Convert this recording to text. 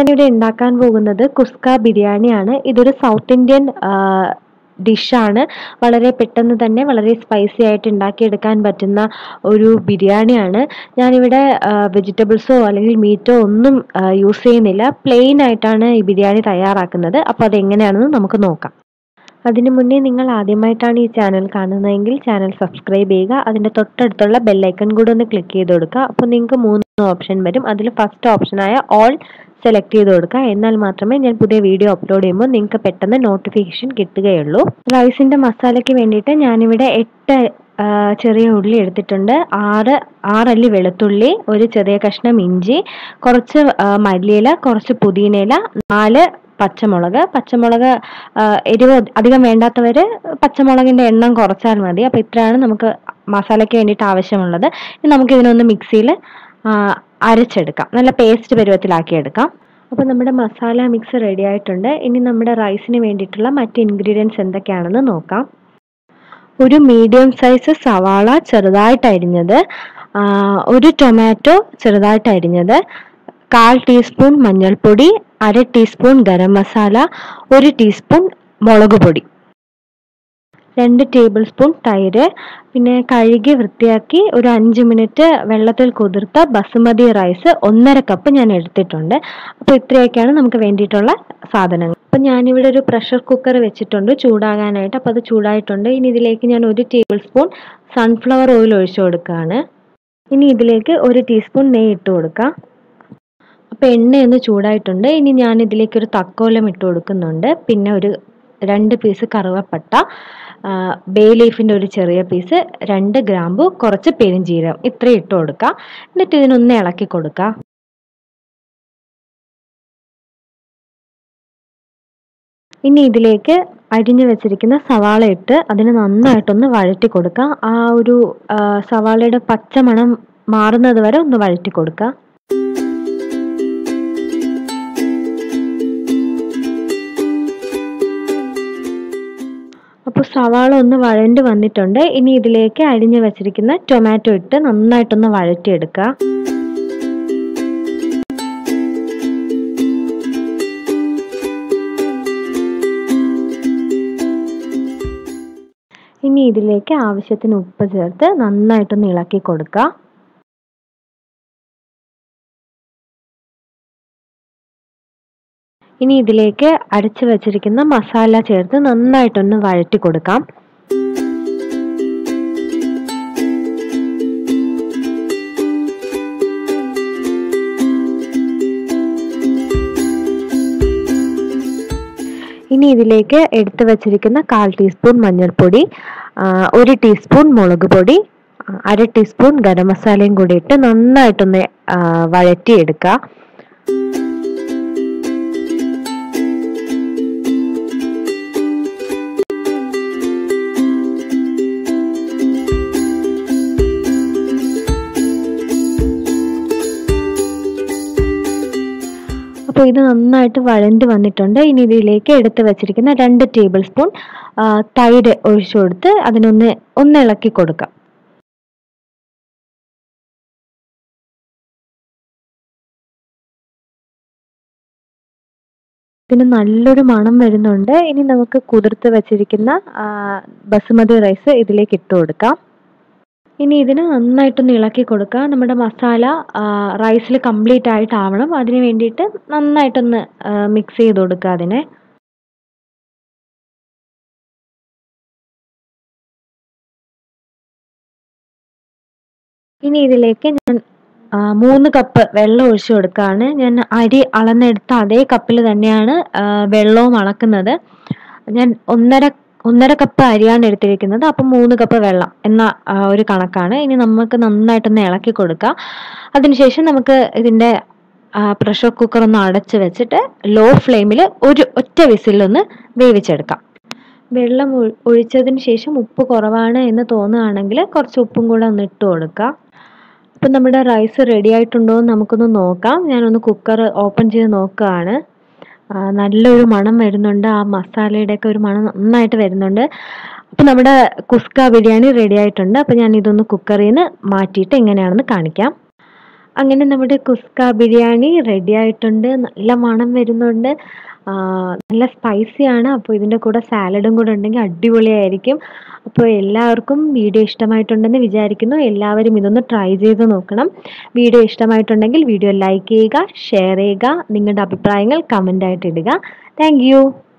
ഞാനിവിടെ ഉണ്ടാക്കാൻ പോകുന്നത് കുസ്ക ബിരിയാണിയാണ് ഇതൊരു സൗത്ത് ഇന്ത്യൻ ഡിഷാണ് വളരെ പെട്ടെന്ന് തന്നെ വളരെ സ്പൈസി ആയിട്ട് ഉണ്ടാക്കിയെടുക്കാൻ പറ്റുന്ന ഒരു ബിരിയാണിയാണ് ഞാനിവിടെ വെജിറ്റബിൾസോ അല്ലെങ്കിൽ മീറ്റോ ഒന്നും യൂസ് ചെയ്യുന്നില്ല പ്ലെയിൻ ആയിട്ടാണ് ഈ ബിരിയാണി തയ്യാറാക്കുന്നത് അപ്പോൾ അതെങ്ങനെയാണെന്ന് നമുക്ക് നോക്കാം അതിനു മുന്നേ നിങ്ങൾ ആദ്യമായിട്ടാണ് ഈ ചാനൽ കാണുന്നതെങ്കിൽ ചാനൽ സബ്സ്ക്രൈബ് ചെയ്യുക അതിൻ്റെ തൊട്ടടുത്തുള്ള ബെല്ലൈക്കൺ കൂടെ ഒന്ന് ക്ലിക്ക് ചെയ്ത് കൊടുക്കുക അപ്പോൾ നിങ്ങൾക്ക് മൂന്ന് ഓപ്ഷൻ വരും അതിൽ ഫസ്റ്റ് ഓപ്ഷനായ ഓൾ സെലക്ട് ചെയ്ത് കൊടുക്കുക എന്നാൽ മാത്രമേ ഞാൻ പുതിയ വീഡിയോ അപ്ലോഡ് ചെയ്യുമ്പോൾ നിങ്ങൾക്ക് പെട്ടെന്ന് നോട്ടിഫിക്കേഷൻ കിട്ടുകയുള്ളൂ റൈസിൻ്റെ മസാലയ്ക്ക് വേണ്ടിയിട്ട് ഞാനിവിടെ എട്ട് ചെറിയ ഉള്ളി എടുത്തിട്ടുണ്ട് ആറ് ആറല്ലി വെളുത്തുള്ളി ഒരു ചെറിയ കഷ്ണം ഇഞ്ചി കുറച്ച് മല്ലിയില കുറച്ച് പുതിനയില നാല് പച്ചമുളക് പച്ചമുളക് എരിവ് അധികം വേണ്ടാത്തവർ പച്ചമുളകിൻ്റെ എണ്ണം കുറച്ചാൽ മതി അപ്പോൾ ഇത്രയാണ് നമുക്ക് മസാലയ്ക്ക് വേണ്ടിയിട്ട് ആവശ്യമുള്ളത് ഇനി നമുക്ക് ഇതിനൊന്ന് മിക്സിയിൽ അരച്ചെടുക്കാം നല്ല പേസ്റ്റ് പരുവത്തിലാക്കി എടുക്കാം അപ്പോൾ നമ്മുടെ മസാല മിക്സ് റെഡി ആയിട്ടുണ്ട് ഇനി നമ്മുടെ റൈസിന് വേണ്ടിയിട്ടുള്ള മറ്റ് ഇൻഗ്രീഡിയൻസ് എന്തൊക്കെയാണെന്ന് നോക്കാം ഒരു മീഡിയം സൈസ് സവാള ചെറുതായിട്ട് അരിഞ്ഞത് ഒരു ടൊമാറ്റോ ചെറുതായിട്ട് അരിഞ്ഞത് കാൽ ടീസ്പൂൺ മഞ്ഞൾപ്പൊടി അര ടീസ്പൂൺ ഗരം മസാല ഒരു ടീസ്പൂൺ മുളക് പൊടി രണ്ട് ടേബിൾ സ്പൂൺ തൈര് പിന്നെ കഴുകി വൃത്തിയാക്കി ഒരു അഞ്ച് മിനിറ്റ് വെള്ളത്തിൽ കുതിർത്ത ബസുമതി റൈസ് ഒന്നര കപ്പ് ഞാൻ എടുത്തിട്ടുണ്ട് അപ്പോൾ ഇത്രയൊക്കെയാണ് നമുക്ക് വേണ്ടിയിട്ടുള്ള സാധനങ്ങൾ അപ്പം ഞാനിവിടെ ഒരു പ്രഷർ കുക്കർ വെച്ചിട്ടുണ്ട് ചൂടാകാനായിട്ട് അപ്പോൾ അത് ചൂടായിട്ടുണ്ട് ഇനി ഇതിലേക്ക് ഞാൻ ഒരു ടേബിൾ സ്പൂൺ സൺഫ്ലവർ ഓയിൽ ഒഴിച്ചു കൊടുക്കുകയാണ് ഇനി ഇതിലേക്ക് ഒരു ടീസ്പൂൺ നെയ്യ് ഇട്ട് കൊടുക്കാം അപ്പോൾ എണ്ണയൊന്ന് ചൂടായിട്ടുണ്ട് ഇനി ഞാൻ ഇതിലേക്ക് ഒരു തക്കോലം ഇട്ട് കൊടുക്കുന്നുണ്ട് പിന്നെ ഒരു രണ്ട് പീസ് കറുവപ്പട്ട ബേ ലീഫിൻ്റെ ഒരു ചെറിയ പീസ് രണ്ട് ഗ്രാമ്പു കുറച്ച് പെരിഞ്ചീരകം ഇത്രയും ഇട്ട് കൊടുക്കുക എന്നിട്ട് ഇതിനൊന്ന് ഇളക്കി കൊടുക്കുക ഇനി ഇതിലേക്ക് അരിഞ്ഞു വെച്ചിരിക്കുന്ന സവാള ഇട്ട് അതിന് നന്നായിട്ടൊന്ന് വഴറ്റി കൊടുക്കുക ആ ഒരു സവാളയുടെ പച്ചമണം മാറുന്നത് വരെ ഒന്ന് വഴറ്റി കൊടുക്കുക അപ്പോൾ സവാള ഒന്ന് വഴണ്ട് വന്നിട്ടുണ്ട് ഇനി ഇതിലേക്ക് അരിഞ്ഞു വെച്ചിരിക്കുന്ന ടൊമാറ്റോ ഇട്ട് നന്നായിട്ടൊന്ന് വഴറ്റിയെടുക്കുക ഇനി ഇതിലേക്ക് ആവശ്യത്തിന് ഉപ്പ് ചേർത്ത് നന്നായിട്ടൊന്ന് ഇളക്കി കൊടുക്കുക ഇനി ഇതിലേക്ക് അരച്ചു വച്ചിരിക്കുന്ന മസാല ചേർത്ത് നന്നായിട്ടൊന്ന് വഴറ്റി കൊടുക്കാം ഇനി ഇതിലേക്ക് എടുത്തു വച്ചിരിക്കുന്ന കാൽ ടീസ്പൂൺ മഞ്ഞൾപ്പൊടി ഒരു ടീസ്പൂൺ മുളക് പൊടി അര ടീസ്പൂൺ ഗരം മസാലയും കൂടി ഇട്ട് നന്നായിട്ടൊന്ന് വഴറ്റിയെടുക്കുക അപ്പോൾ ഇത് നന്നായിട്ട് വഴണ്ട് വന്നിട്ടുണ്ട് ഇനി ഇതിലേക്ക് എടുത്ത് വെച്ചിരിക്കുന്ന രണ്ട് ടേബിൾ സ്പൂൺ തൈര് ഒഴിച്ചു കൊടുത്ത് അതിനൊന്ന് ഒന്ന് ഇളക്കി കൊടുക്കാം ഇതിന് നല്ലൊരു മണം വരുന്നുണ്ട് ഇനി നമുക്ക് കുതിർത്ത് വെച്ചിരിക്കുന്ന ബസുമതി റൈസ് ഇതിലേക്ക് ഇട്ട് കൊടുക്കാം ഇനി ഇതിന് നന്നായിട്ടൊന്ന് ഇളക്കി കൊടുക്കുക നമ്മുടെ മസാല റൈസിൽ കംപ്ലീറ്റ് ആയിട്ടാവണം അതിന് വേണ്ടിയിട്ട് നന്നായിട്ടൊന്ന് മിക്സ് ചെയ്ത് കൊടുക്കുക അതിനെ ഇനി ഇതിലേക്ക് ഞാൻ മൂന്ന് കപ്പ് വെള്ളം ഒഴിച്ചു കൊടുക്കുകയാണ് ഞാൻ അരി അളന്നെടുത്ത അതേ കപ്പിൽ തന്നെയാണ് വെള്ളവും അളക്കുന്നത് ഞാൻ ഒന്നര ഒന്നര കപ്പ് അരിയാണ് എടുത്തിരിക്കുന്നത് അപ്പം മൂന്ന് കപ്പ് വെള്ളം എന്ന ഒരു കണക്കാണ് ഇനി നമുക്ക് നന്നായിട്ടൊന്ന് ഇളക്കി കൊടുക്കുക അതിനുശേഷം നമുക്ക് ഇതിൻ്റെ പ്രഷർ കുക്കർ ഒന്ന് അടച്ച് വെച്ചിട്ട് ലോ ഫ്ലെയിമിൽ ഒരു ഒറ്റ വിസിലൊന്ന് വേവിച്ചെടുക്കാം വെള്ളം ഒഴിച്ചതിന് ശേഷം ഉപ്പ് കുറവാണ് എന്ന് തോന്നുകയാണെങ്കിൽ കുറച്ച് ഉപ്പും കൂടെ ഒന്ന് ഇട്ട് കൊടുക്കുക അപ്പം നമ്മുടെ റൈസ് റെഡി ആയിട്ടുണ്ടോ എന്ന് നമുക്കൊന്ന് നോക്കാം ഞാനൊന്ന് കുക്കർ ഓപ്പൺ ചെയ്ത് നോക്കുകയാണ് നല്ലൊരു മണം വരുന്നുണ്ട് ആ മസാലയുടെയൊക്കെ ഒരു മണം നന്നായിട്ട് വരുന്നുണ്ട് അപ്പോൾ നമ്മുടെ കുസ്ക ബിരിയാണി റെഡി ആയിട്ടുണ്ട് അപ്പോൾ ഞാൻ ഇതൊന്ന് കുക്കറിൽ നിന്ന് മാറ്റിയിട്ട് എങ്ങനെയാണെന്ന് കാണിക്കാം അങ്ങനെ നമ്മുടെ കുസ്ക ബിരിയാണി റെഡി ആയിട്ടുണ്ട് നല്ല മണം വരുന്നുണ്ട് ആ, നല്ല സ്പൈസിയാണ് അപ്പോൾ ഇതിൻ്റെ കൂടെ സാലഡും കൂടെ ഉണ്ടെങ്കിൽ അടിപൊളിയായിരിക്കും അപ്പോൾ എല്ലാവർക്കും വീഡിയോ ഇഷ്ടമായിട്ടുണ്ടെന്ന് വിചാരിക്കുന്നു എല്ലാവരും ഇതൊന്ന് ട്രൈ ചെയ്ത് നോക്കണം വീഡിയോ ഇഷ്ടമായിട്ടുണ്ടെങ്കിൽ വീഡിയോ ലൈക്ക് ചെയ്യുക ഷെയർ ചെയ്യുക നിങ്ങളുടെ അഭിപ്രായങ്ങൾ കമൻ്റ് ആയിട്ട് ഇടുക താങ്ക്